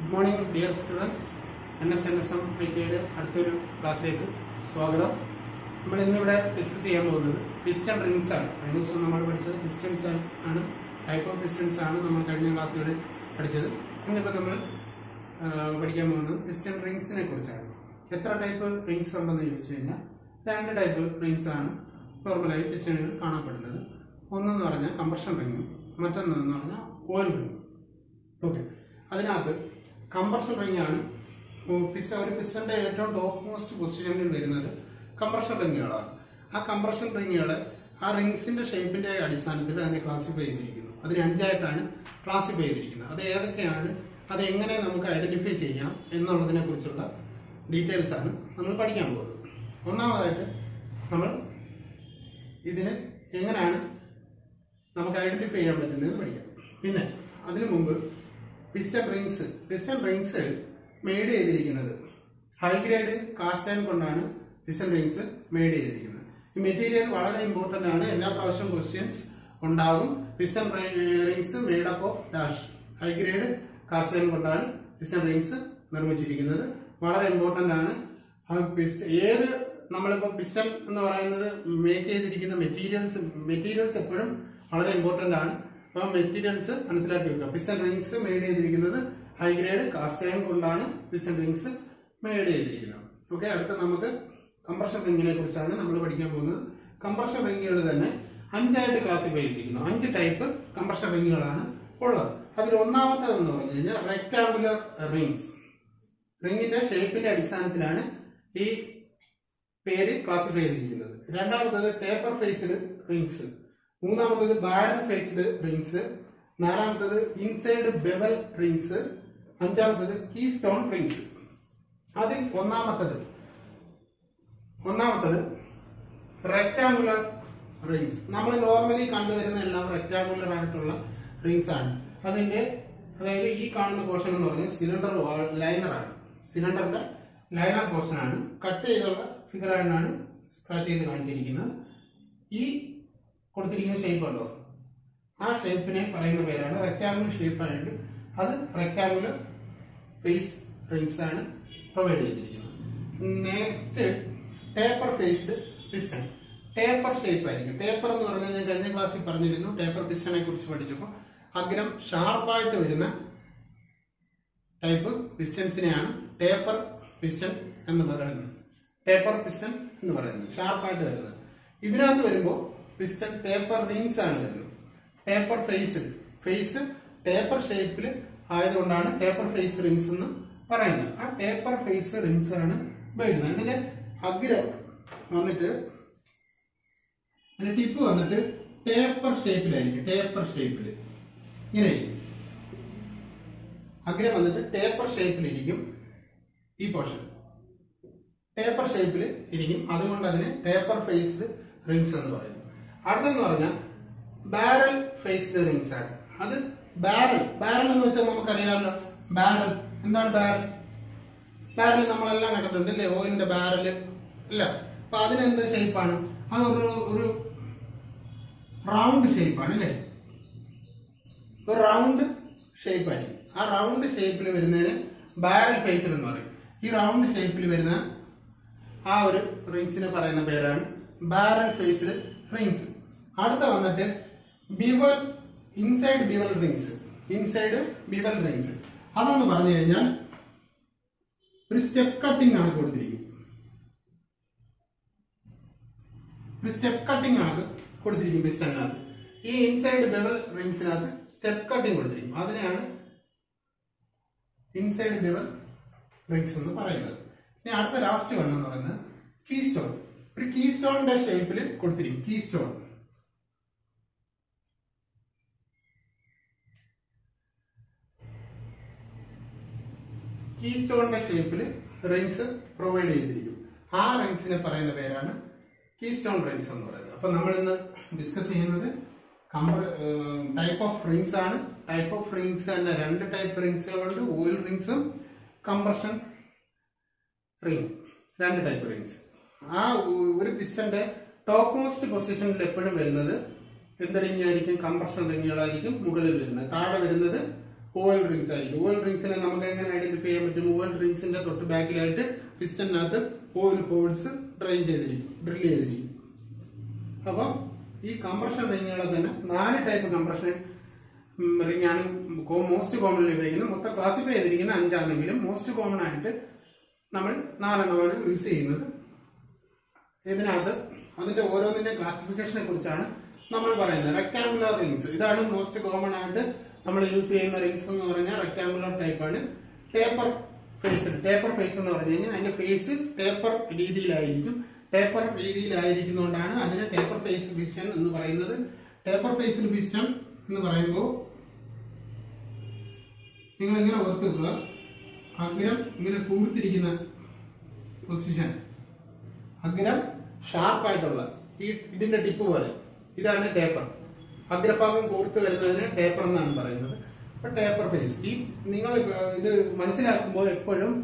good morning dear students N S N S M I ടിയുടെ അടുത്തൊരു ക്ലാസ്സിലേക്ക് സ്വാഗതം നമ്മൾ ഇന്നിവിടെ ഡിസ്കസ് ചെയ്യാൻ പോകുന്നത് പിസ്റ്റൺ റിങ്സ് ആണ് കഴിഞ്ഞ ദിവസം നമ്മൾ പഠിച്ചത് പിസ്റ്റൺസ് ആണ് ടൈപ്പ് ഓഫ് പിസ്റ്റൺസ് ആണ് നമ്മൾ കഴിഞ്ഞ ക്ലാസ്സുകളിൽ പഠിച്ചത് ഇന്നിപ്പോൾ നമ്മൾ ആ, പഠിക്കാൻ പോകുന്നത് പിസ്റ്റൺ റിങ്സിനെ കുറിച്ചാണ് എത്ര ടൈപ്പ് റിങ്സ് ഉണ്ടെന്ന് ചോദിച്ചു കഴിഞ്ഞാൽ രണ്ട് ടൈപ്പ് റിങ്സ് ആണ് നോർമലായി പിസ്റ്റണിൽ കാണപ്പെടുന്നത് ഒന്നെന്ന് പറഞ്ഞാൽ കമ്പർഷൻ റിങ്ങും മറ്റൊന്നെന്ന് പറഞ്ഞാൽ ഓയിൽ റിങ്ങും ഓക്കെ അതിനകത്ത് കംപ്രഷൻ റിംഗ് ആണ് പിസ്റ്റ ഒരു പിസ്റ്റന്റെ ഏറ്റവും ടോപ്പ് മോസ്റ്റ് പൊസിഷനിൽ വരുന്നത് കംപ്രഷൻ റിങ്ങുകളാണ് ആ കംപ്രഷൻ റിങ്ങുകളെ ആ റിങ്സിന്റെ ഷേപ്പിന്റെ അടിസ്ഥാനത്തിൽ അതിനെ ക്ലാസിഫൈ ചെയ്തിരിക്കുന്നു അതിനെ അഞ്ചായിട്ടാണ് ക്ലാസിഫൈ ചെയ്തിരിക്കുന്നത് അത് ഏതൊക്കെയാണ് അത് എങ്ങനെ നമുക്ക് ഐഡന്റിഫൈ ചെയ്യാം എന്നുള്ളതിനെ കുറിച്ചുള്ള ഡീറ്റെയിൽസ് ആണ് നമ്മൾ പഠിക്കാൻ പോകുന്നത് ഒന്നാമതായിട്ട് നമ്മൾ ഇതിന് എങ്ങനെയാണ് നമുക്ക് ഐഡന്റിഫൈ ചെയ്യാൻ പറ്റുന്നത് പഠിക്കാം പിന്നെ അതിനു മുമ്പ് piston rings piston rings made ചെയ്തിരിക്കുന്നത് ഹൈ ഗ്രേഡ് കാസ്റ്റ് അയൺ കൊണ്ടാണ് പിസ്റ്റൺ റിങ്സ് മെയ്ഡ് ചെയ്തിരിക്കുന്നത് ഈ മെറ്റീരിയൽ വളരെ ഇമ്പോർട്ടന്റ് ആണ് എല്ലാ പ്രാവശ്യവും ക്വസ്റ്റ്യൻസ് ഉണ്ടാകും piston rings made up of dash high grade cast iron കൊണ്ടാണ് പിസ്റ്റൺ റിങ്സ് നിർമ്മിച്ചിരിക്കുന്നത് വളരെ ഇമ്പോർട്ടന്റ് ആണ് ആ പിസ്റ്റ- ഏത് നമ്മളിപ്പോ പിസ്റ്റൺ എന്ന് പറയുന്നത് മേക്ക് ചെയ്തിരിക്കുന്ന മെറ്റീരിയൽസ് മെറ്റീരിയൽസ് എപ്പോഴും വളരെ ഇമ്പോർട്ടന്റ് ആണ് അപ്പൊ മെറ്റീരിയൽസ് മനസ്സിലാക്കി വെക്കുക പിസ്റ്റൺ റിങ്സ് മെയ്ഡ് ചെയ്തിരിക്കുന്നത് ഹൈ ഗ്രേഡ് കാസ്റ്റ് അയൺ കൊണ്ടാണ് പിസ്റ്റൺ റിങ്സ് മെയ്ഡ് ചെയ്തിരിക്കുന്നത് ഓക്കെ അടുത്ത നമുക്ക് കംപ്രഷൻ റിങ്ങിനെ കുറിച്ചാണ് നമ്മൾ പഠിക്കാൻ പോകുന്നത് കംപ്രഷൻ റിങ്ങുകൾ തന്നെ അഞ്ചായിട്ട് ക്ലാസിഫൈ ചെയ്തിരിക്കുന്നു അഞ്ച് ടൈപ്പ് കംപ്രഷൻ റിങ്ങുകളാണ് ഉള്ളത് അതിൽ ഒന്നാമത്തേത് എന്ന് പറഞ്ഞു കഴിഞ്ഞാൽ റെക്ടാങ്കുലർ റിങ്സ് റിങ്ങിന്റെ ഷേപ്പിന്റെ അടിസ്ഥാനത്തിലാണ് ഈ പേര് ക്ലാസിഫൈ ചെയ്തിരിക്കുന്നത് രണ്ടാമത്തത് ടേപ്പർ ഫേസ്ഡ് റിങ്സ് മൂന്നാമത്തത് ബാരൽ ഫേസ്ഡ് റിങ്സ് നാലാമത്തത് ഇൻസൈഡ് ബെവൽ റിങ്സ് അഞ്ചാമത്തത് കീ സ്റ്റോൺ റിങ്സ് അതിൽ ഒന്നാമത്തത് ഒന്നാമത്തത് റെക്ടാങ്കുലർ റിങ്സ് നമ്മൾ നോർമലി കണ്ടുവരുന്ന എല്ലാം റെക്ടാങ്കുലർ ആയിട്ടുള്ള റിങ്സ് ആണ് അതിന്റെ അതായത് ഈ കാണുന്ന പോർഷൻ എന്ന് പറഞ്ഞാൽ സിലിണ്ടർ ലൈനർ ആണ് സിലിണ്ടറിന്റെ ലൈനർ പോർഷൻ ആണ് കട്ട് ചെയ്തുള്ള ഫിഗർ ആണ് സ്ക്രാച്ച് ചെയ്ത് കാണിച്ചിരിക്കുന്നത് ഈ കൊടുത്തിരിക്കുന്ന ഷേപ്പ് ഉണ്ടോ ആ ഷേപ്പിനെ പറയുന്ന പേരാണ് റെക്ടാങ്കുലർ ഷേപ്പ് ആയിട്ട് അത് റെക്ടാങ്കുലർ ഫേസ് റിങ്സ് ആണ് പ്രൊവൈഡ് ചെയ്തിരിക്കുന്നത് next taper faced piston taper shape ആയിരിക്കും ടേപ്പർ എന്ന് പറഞ്ഞാൽ ഞാൻ കഴിഞ്ഞ ക്ലാസ്സിൽ പറഞ്ഞിരുന്നു ടേപ്പർ പിസ്റ്റനെ കുറിച്ച് പഠിച്ചപ്പോൾ അഗ്രം ഷാർപ്പായിട്ട് വരുന്ന ടൈപ്പ് പിസ്റ്റൻസിനെയാണ് ടേപ്പർ പിസ്റ്റൺ എന്ന് പറയുന്നത് ടേപ്പർ പിസ്റ്റൺ എന്ന് പറയുന്നത് ഷാർപ്പായിട്ട് വരുന്നത് ഇതിനകത്ത് വരുമ്പോൾ പിസ്റ്റൺ ടേപ്പർ റിങ്സ് ആണ് വരുന്നത് ടേപ്പർ ഫേസ് ഫേസ് ടേപ്പർ ഷേപ്പിൽ ആയതുകൊണ്ടാണ് ടേപ്പർ ഫേസ് റിങ്സ് എന്ന് പറയുന്നത് ആ ടേപ്പർ ഫേസ് റിങ്സ് ആണ് ഉപയോഗിക്കുന്നത് ഇതിന്റെ അഗ്രം വന്നിട്ട് അതിന്റെ ടിപ്പ് വന്നിട്ട് ടേപ്പർ ഷേപ്പിലായിരിക്കും ടേപ്പർ ഷേപ്പിൽ ഇങ്ങനെ ഇരിക്കും അഗ്രം വന്നിട്ട് ടേപ്പർ ഷേപ്പിലിരിക്കും ഈ പോർഷൻ ടേപ്പർ ഷേപ്പിൽ ഇരിക്കും അതുകൊണ്ട് അതിനെ ടേപ്പർ ഫേസ്ഡ് റിങ്സ് എന്ന് പറയുന്നു അടുത്തെന്ന് പറഞ്ഞാൽ ബാരൽ ഫേസ്ഡ് റിങ്സ് ആണ് അത് ബാരൽ ബാരൽ എന്ന് വെച്ചാൽ നമുക്കറിയാമല്ലോ ബാരൽ എന്താണ് ബാരൽ ബാരൽ നമ്മളെല്ലാം കണ്ടിട്ടുണ്ട് അല്ലേ ഓയിലിന്റെ ബാരൽ അല്ല അപ്പൊ അതിനെന്ത് ഷേപ്പാണ് അത് ഒരു ഒരു റൗണ്ട് ഷേപ്പാണ് അല്ലേ ഒരു റൗണ്ട് ഷേപ്പ് ആയിരിക്കും ആ റൗണ്ട് ഷേപ്പിൽ വരുന്നതിന് ബാരൽ ഫേസ്ഡ് എന്ന് പറയും ഈ റൗണ്ട് ഷേപ്പിൽ വരുന്ന ആ ഒരു റിങ്സിന് പറയുന്ന പേരാണ് ബാരൽ ഫേസ്ഡ് റിങ്സ് അടുത്ത വന്നിട്ട് bevel inside bevel rings inside bevel rings അതെന്ന് പറഞ്ഞു കഴിഞ്ഞാൽ ഒരു സ്റ്റെപ്പ് കട്ടിംഗ് ആണ് കൊടുത്തിരിക്കുന്നത് ഒരു സ്റ്റെപ്പ് കട്ടിംഗ് ആണ് കൊടുത്തിരിക്കും പിസ്റ്റണിനകത്ത് ഈ ഇൻസൈഡ് ബെവൽ റിങ്സിനകത്ത് സ്റ്റെപ്പ് കട്ടിംഗ് കൊടുത്തിരിക്കും അതിനെയാണ് ഇൻസൈഡ് ബെവൽ റിങ്സ് എന്ന് പറയുന്നത് ഇനി അടുത്ത ലാസ്റ്റ് വൺ എന്ന് പറയുന്നത് കീ സ്റ്റോൺ ഒരു കീ സ്റ്റോണിന്റെ ഷേപ്പിൽ കൊടുത്തിരിക്കും കീ സ്റ്റോൺ കീ സ്റ്റോണിന്റെ ഷേപ്പിൽ റിങ്സ് പ്രൊവൈഡ് ചെയ്തിരിക്കും ആ റിങ്സിനെ പറയുന്ന പേരാണ് കീ സ്റ്റോൺ റിങ്സ് എന്ന് പറയുന്നത് അപ്പൊ നമ്മൾ ഇന്ന് ഡിസ്കസ് ചെയ്യുന്നത് ടൈപ്പ് ഓഫ് റിങ്സ് ആണ് ടൈപ്പ് ഓഫ് റിങ്സ് തന്നെ രണ്ട് ടൈപ്പ് റിങ്സുകളുണ്ട് ഓയിൽ റിങ്സും കംപ്രഷൻ റിങ് രണ്ട് ടൈപ്പ് റിങ്സ് ആ ഒ- ഒരു പിസ്റ്റന്റെ ടോപ്പ് മോസ്റ്റ് പൊസിഷനിൽ എപ്പോഴും വരുന്നത് എന്ത് റിങ് ആയിരിക്കും കംപ്രഷൻ റിങ്ങുകളായിരിക്കും മുകളിൽ വരുന്നത് താഴെ വരുന്നത് ഓയിൽ റിങ്സ് ആയിരിക്കും ഓയിൽ റിങ്സിനെ നമുക്ക് എങ്ങനെ ഐഡന്റിഫൈ ചെയ്യാൻ പറ്റും ഓയിൽ റിങ്സിന്റെ തൊട്ട് ബാക്കിലായിട്ട് പിസ്റ്റനകത്ത് ഓയിൽ ഹോൾസ് ഡ്രെയിൻ ചെയ്തിരിക്കും ഡ്രിൽ ചെയ്തിരിക്കും അപ്പം ഈ കംപ്രഷൻ റിങ്ങുകളെ തന്നെ നാല് ടൈപ്പ് കംപ്രഷൻ റിംഗ് ആണ് മോസ്റ്റ് കോമൺലി ഉപയോഗിക്കുന്നത് മൊത്തം ക്ലാസിഫൈ ചെയ്തിരിക്കുന്ന അഞ്ചാണെങ്കിലും മോസ്റ്റ് കോമൺ ആയിട്ട് നമ്മൾ നാലെണ്ണമാണ് യൂസ് ചെയ്യുന്നത് ഇതിനകത്ത് അതിന്റെ ഓരോന്നിന്റെ ക്ലാസിഫിക്കേഷനെ കുറിച്ചാണ് നമ്മൾ പറയുന്നത് റെക്ടാങ്കുലർ റിങ്സ് ഇതാണ് മോസ്റ്റ് കോമൺ ആയിട്ട് നമ്മൾ യൂസ് ചെയ്യുന്ന റിങ്സ് എന്ന് പറഞ്ഞാൽ റെക്ടാങ്കുലർ ടൈപ്പ് ആണ് ടേപ്പർ ഫേസ് ടേപ്പർ ഫേസ് എന്ന് പറഞ്ഞു കഴിഞ്ഞാൽ അതിന്റെ ഫേസ് ടേപ്പർ രീതിയിലായിരിക്കും ടേപ്പർ രീതിയിലായിരിക്കുന്നതുകൊണ്ടാണ് അതിനെ ടേപ്പർ ഫേസ് പിസ്റ്റൺ എന്ന് പറയുന്നത് ടേപ്പർ ഫേസിൽ പിസ്റ്റൺ എന്ന് പറയുമ്പോൾ നിങ്ങൾ ഇങ്ങനെ ഓർത്ത് വെക്കുക അഗ്രം ഇങ്ങനെ കൂർത്തിരിക്കുന്ന പൊസിഷൻ അഗ്രം ഷാർപ്പായിട്ടുള്ള ഈ ഇതിന്റെ ടിപ്പ് പോലെ ഇതാണ് ടേപ്പർ അഗ്രഭാഗം കൂർത്ത് വരുന്നതിന് ടേപ്പർ എന്നാണ് പറയുന്നത് അപ്പൊ ടേപ്പർ ഫേസ് ഈ നിങ്ങൾ ഇത് മനസ്സിലാക്കുമ്പോൾ എപ്പോഴും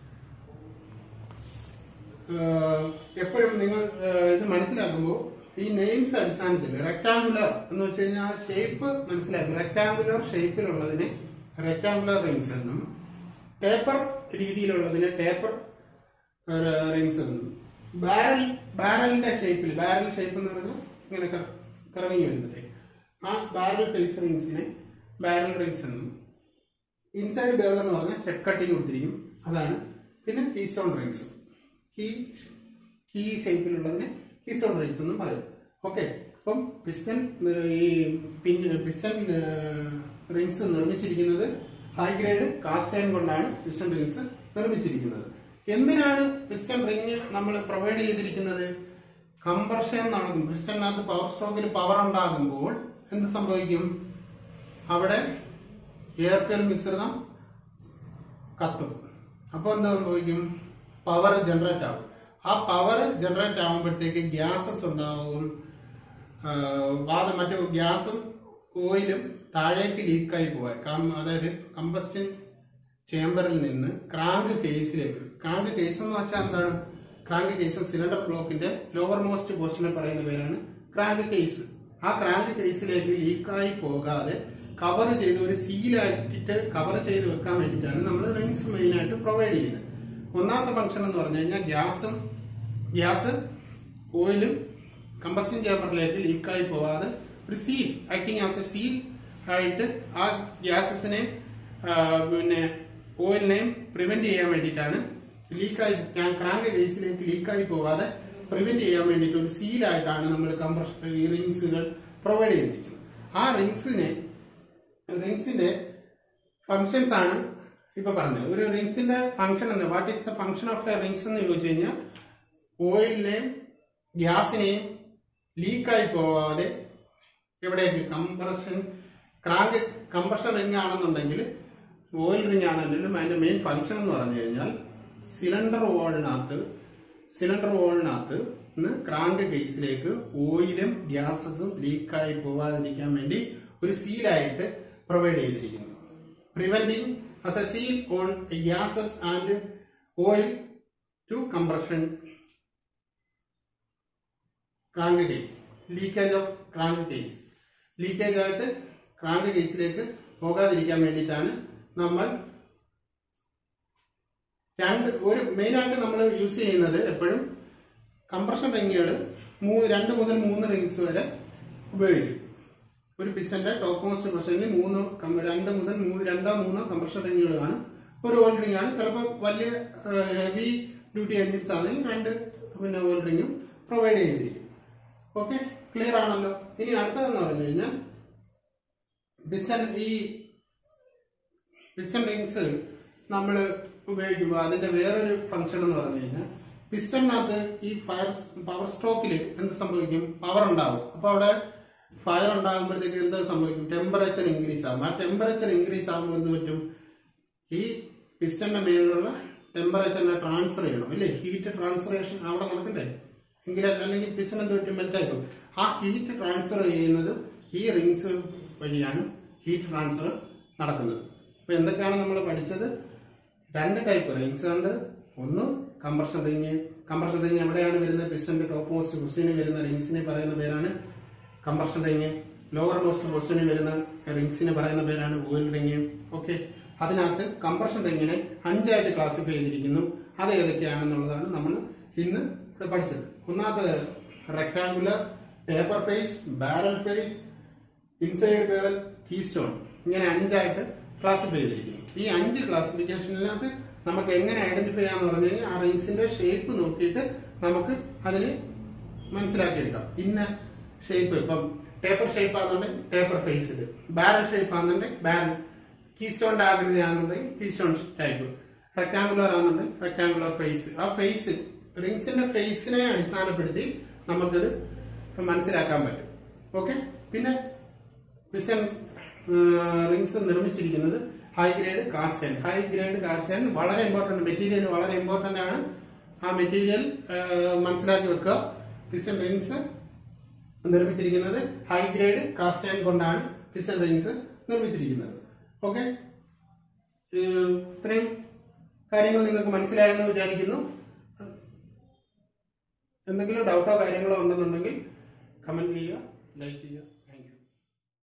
ഏഹ്, എപ്പോഴും നിങ്ങൾ ഏഹ്, ഇത് മനസ്സിലാക്കുമ്പോൾ ഈ നെയിംസ് അടിസ്ഥാനത്തിൽ റെക്ടാങ്കുലർ എന്ന് വെച്ച് കഴിഞ്ഞാൽ ആ ഷേപ്പ് മനസ്സിലാക്കും റെക്ടാങ്കുലർ ഷേപ്പിലുള്ളതിനെ റെക്ടാങ്കുലർ റിങ്സ് എന്നും ടേപ്പർ രീതിയിലുള്ളതിനെ ടേപ്പർ റിങ്സ് എന്നും ബാരൽ ബാരലിന്റെ ഷേപ്പിൽ ബാരൽ ഷേപ്പ് എന്ന് പറഞ്ഞാൽ ഇങ്ങനെ കറ- കറങ്ങി വരുന്നില്ലേ ആ ബാരൽ ഫേസ് റിങ്സിനെ ബാരൽ റിങ്സ് എന്നും ഇൻസൈഡ് ബേർ എന്ന് പറഞ്ഞാൽ സ്റ്റെപ്പ് കട്ടിങ് കൊടുത്തിരിക്കും അതാണ് പിന്നെ keystone rings key key ഷേപ്പിലുള്ളതിനെ കീ സ്റ്റോൺ റിങ്സ് എന്നും പറയും ഓക്കെ അപ്പം പിസ്റ്റൻ ഈ പിൻ പിസ്റ്റൻ റിങ്സ് നിർമ്മിച്ചിരിക്കുന്നത് ഹൈ ഗ്രേഡ് കാസ്റ്റ് അയൺ കൊണ്ടാണ് പിസ്റ്റൺ റിങ്സ് നിർമ്മിച്ചിരിക്കുന്നത് എന്തിനാണ് പിസ്റ്റൺ റിങ് നമ്മൾ പ്രൊവൈഡ് ചെയ്തിരിക്കുന്നത് കംപ്രഷൻ നടക്കും പിസ്റ്റണിനകത്ത് പവർ സ്ട്രോക്കിൽ പവർ ഉണ്ടാകുമ്പോൾ എന്ത് സംഭവിക്കും അവിടെ എയർ ഫ്യൂൽ മിശ്രിതം കത്തും അപ്പോൾ എന്താ സംഭവിക്കും പവർ ജനറേറ്റ് ആവും ആ പവർ ജനറേറ്റ് ആകുമ്പോഴത്തേക്ക് ഗ്യാസസ് ഉണ്ടാവും ആ, വാദം മറ്റു ഗ്യാസും ഓയിലും താഴേക്ക് ലീക്കായി പോവാൻ കം- അതായത് കമ്പസ്റ്റൻ ചേംബറിൽ നിന്ന് ക്രാങ്ക് കേസിലേക്ക് ക്രാങ്ക് കേസ് എന്ന് വെച്ചാൽ എന്താണ് ക്രാങ്ക് കേസ് സിലിണ്ടർ ബ്ലോക്കിന്റെ ലോവർ മോസ്റ്റ് പോർഷനിൽ പറയുന്ന പേരാണ് ക്രാങ്ക് കേസ് ആ ക്രാങ്ക് കേസിലേക്ക് ലീക്കായി പോകാതെ കവർ ചെയ്ത് ഒരു സീലാക്കിയിട്ട് കവർ ചെയ്ത് വെക്കാൻ വേണ്ടിയിട്ടാണ് നമ്മൾ റിങ്സ് മെയിൻ ആയിട്ട് പ്രൊവൈഡ് ചെയ്യുന്നത് ഒന്നാമത്തെ ഫംഗ്ഷൻ എന്ന് പറഞ്ഞു കഴിഞ്ഞാൽ ഗ്യാസും ഗ്യാസ് ഓയിലും കമ്പസ്റ്റൻ ചേമ്പറിലേക്ക് ലീക്കായി പോവാതെ ഒരു seal acting as a seal ആയിട്ട് ആ ഗ്യാസസിനെ പിന്നെ ഓയിലിനെയും പ്രിവെന്റ് ചെയ്യാൻ വേണ്ടിയിട്ടാണ് ലീക്കായി ക്രാങ്ക് കേസിലേക്ക് ലീക്കായി പോവാതെ പ്രിവെന്റ് ചെയ്യാൻ വേണ്ടിയിട്ട് ഒരു സീലായിട്ടാണ് നമ്മൾ കംപ്രഷൻ ഈ റിങ്സുകൾ പ്രൊവൈഡ് ചെയ്തിരിക്കുന്നത് ആ റിങ്സിനെ റിങ്സിന്റെ ഫങ്ഷൻസ് ആണ് ഇപ്പൊ പറഞ്ഞത് ഒരു റിങ്സിന്റെ ഫംഗ്ഷൻ എന്ന് what is the function of a rings എന്ന് ചോദിച്ചു കഴിഞ്ഞാൽ ഓയിലിനെയും ഗ്യാസിനെയും ലീക്കായി പോവാതെ എവിടേക്ക് കംപ്രഷൻ ക്രാങ്ക് കംപ്രഷൻ റിംഗ് ആണെന്നുണ്ടെങ്കിൽ ഓയിൽ റിംഗ് ആണെങ്കിലും അതിന്റെ മെയിൻ ഫംഗ്ഷൻ എന്ന് പറഞ്ഞു കഴിഞ്ഞാൽ സിലിണ്ടർ വോളിനകത്ത് സിലിണ്ടർ വോളിനകത്ത് നിന്ന് ക്രാങ്ക് കേസിലേക്ക് ഓയിലും ഗ്യാസസും ലീക്കായി പോവാതിരിക്കാൻ വേണ്ടി ഒരു സീലായിട്ട് പ്രൊവൈഡ് ചെയ്തിരിക്കുന്നു preventing as a seal on gases and oil to compression crankcase leakage of crankcase leakage ആയിട്ട് ക്രാങ്ക് കേസിലേക്ക് പോകാതിരിക്കാൻ വേണ്ടിയിട്ടാണ് നമ്മൾ രണ്ട് ഒരു മെയിൻ ആയിട്ട് നമ്മൾ യൂസ് ചെയ്യുന്നത് എപ്പോഴും കംപ്രഷൻ റിങ്ങുകൾ മൂന്ന് രണ്ട് മുതൽ മൂന്ന് റിങ്സ് വരെ ഉപയോഗിക്കും ഒരു പിസ്റ്റന്റെ ടോപ്പ് മോസ്റ്റ് പൊസിഷനിൽ മൂന്ന് കം- രണ്ട് മുതൽ മൂന്ന് രണ്ടോ മൂന്നോ കംപ്രഷൻ റിങ്ങുകൾ കാണും ഒരു ഓയിൽ റിംഗ് ആണ് ചിലപ്പോൾ വലിയ ഹെവി ഡ്യൂട്ടി എഞ്ചിൻസ് ആണെങ്കിൽ രണ്ട് പിന്നെ ഓയിൽ റിങ്ങും പ്രൊവൈഡ് ചെയ്തിരിക്കും ഓക്കെ ക്ലിയർ ആണല്ലോ ഇനി അടുത്തതെന്ന് പറഞ്ഞു കഴിഞ്ഞാൽ പിസ്റ്റൺ ഈ പിസ്റ്റൺ റിങ്സ് നമ്മൾ ഉപയോഗിക്കുമ്പോൾ അതിന്റെ വേറൊരു ഫംഗ്ഷൻ എന്ന് പറഞ്ഞു കഴിഞ്ഞാൽ പിസ്റ്റണിനകത്ത് ഈ ഫയർ പവർ സ്ട്രോക്കിൽ എന്ത് സംഭവിക്കും പവർ ഉണ്ടാവും അപ്പൊ അവിടെ ഫയർ ഉണ്ടാകുമ്പോഴത്തേക്ക് എന്ത് സംഭവിക്കും ടെമ്പറേച്ചർ ഇൻക്രീസ് ആകും ആ ടെമ്പറേച്ചർ ഇൻക്രീസ് ആകുമ്പോൾ എന്ത് പറ്റും ഈ പിസ്റ്റന്റെ മേലുള്ള ടെമ്പറേച്ചറിനെ ട്രാൻസ്ഫർ ചെയ്യണം അല്ലേ ഹീറ്റ് ട്രാൻസ്ഫറേഷൻ അവിടെ നടക്കണ്ടേ എങ്കിൽ അല്ലെങ്കിൽ പിസ്റ്റൻ എന്ത് പറ്റും മെൽറ്റാക്കും ആ ഹീറ്റ് ട്രാൻസ്ഫർ ചെയ്യുന്നത് ഈ റിങ്സ് വഴിയാണ് ഹീറ്റ് ട്രാൻസ്ഫർ നടക്കുന്നത് അപ്പൊ എന്തൊക്കെയാണ് നമ്മൾ പഠിച്ചത് രണ്ട് ടൈപ്പ് റിങ്സ് ഉണ്ട് ഒന്ന് കംപ്രഷൻ റിങ് കംപ്രഷൻ റിങ് എവിടെയാണ് വരുന്നത് പിസ്റ്റന്റെ ടോപ്പ് മോസ്റ്റ് ക്വസ്റ്റ്യന് വരുന്ന റിങ്സിനെ പറയുന്ന പേരാണ് കംപ്രഷൻ റിങ് ലോവർ മോസ്റ്റ് പൊസിഷനിൽ വരുന്ന റിങ്സിന് പറയുന്ന പേരാണ് ഓയിൽ റിങ് ഓക്കെ അതിനകത്ത് കംപ്രഷൻ റിങ്ങിനെ അഞ്ചായിട്ട് ക്ലാസിഫൈ ചെയ്തിരിക്കുന്നു അത് ഏതൊക്കെയാണെന്നുള്ളതാണ് നമ്മൾ ഇന്ന് ഇവിടെ പഠിച്ചത് ഒന്നാമത് rectangular taper face barrel face inside bevel keystone ഇങ്ങനെ അഞ്ചായിട്ട് ക്ലാസിഫൈ ചെയ്തിരിക്കുന്നു ഈ അഞ്ച് ക്ലാസിഫിക്കേഷനിനകത്ത് നമുക്ക് എങ്ങനെ ഐഡന്റിഫൈ ചെയ്യാന്ന് പറഞ്ഞു കഴിഞ്ഞാൽ ആ റിങ്സിന്റെ ഷേപ്പ് നോക്കിയിട്ട് നമുക്ക് അതിന് മനസ്സിലാക്കിയെടുക്കാം ഇന്ന ഷേപ്പ് ഇപ്പം ടേപ്പർ ഷേപ്പ് ആണെന്നുണ്ടെങ്കിൽ ടേപ്പർ ഫേസിൽ ബാരൽ ഷേപ്പ് ആണെന്നുണ്ടെങ്കിൽ ബാരൽ കീസ്റ്റോണിന്റെ ആകൃതിയാണെന്നുണ്ടെങ്കിൽ കീസ്റ്റോൺ ടൈപ്പ് റെക്ടാങ്കുലർ ആണെന്നുണ്ടെങ്കിൽ റെക്ടാങ്കുലർ ഫേസ് ആ ഫേസ് റിങ്സിന്റെ ഫേസിനെ അടിസ്ഥാനപ്പെടുത്തി നമുക്കിത് മനസ്സിലാക്കാൻ പറ്റും ഓക്കെ പിന്നെ പിസ്റ്റൺ റിങ്സ് നിർമ്മിച്ചിരിക്കുന്നത് high grade cast iron high grade cast iron വളരെ ഇമ്പോർട്ടന്റ് മെറ്റീരിയൽ വളരെ ഇമ്പോർട്ടന്റ് ആണ് ആ മെറ്റീരിയൽ മനസ്സിലാക്കി വെക്കുക പിസ്റ്റൺ റിങ്സ് നിർമ്മിച്ചിരിക്കുന്നത് ഹൈ ഗ്രേഡ് കാസ്റ്റൻ കൊണ്ടാണ് പിസ്റ്റൺ റിങ്സ് നിർമ്മിച്ചിരിക്കുന്നത് ഓക്കെ ഇത്രയും കാര്യങ്ങൾ നിങ്ങൾക്ക് മനസ്സിലായെന്ന് വിചാരിക്കുന്നു എന്തെങ്കിലും ഡൗട്ടോ കാര്യങ്ങളോ ഉണ്ടെന്നുണ്ടെങ്കിൽ കമന്റ് ചെയ്യുക ലൈക്ക് ചെയ്യുക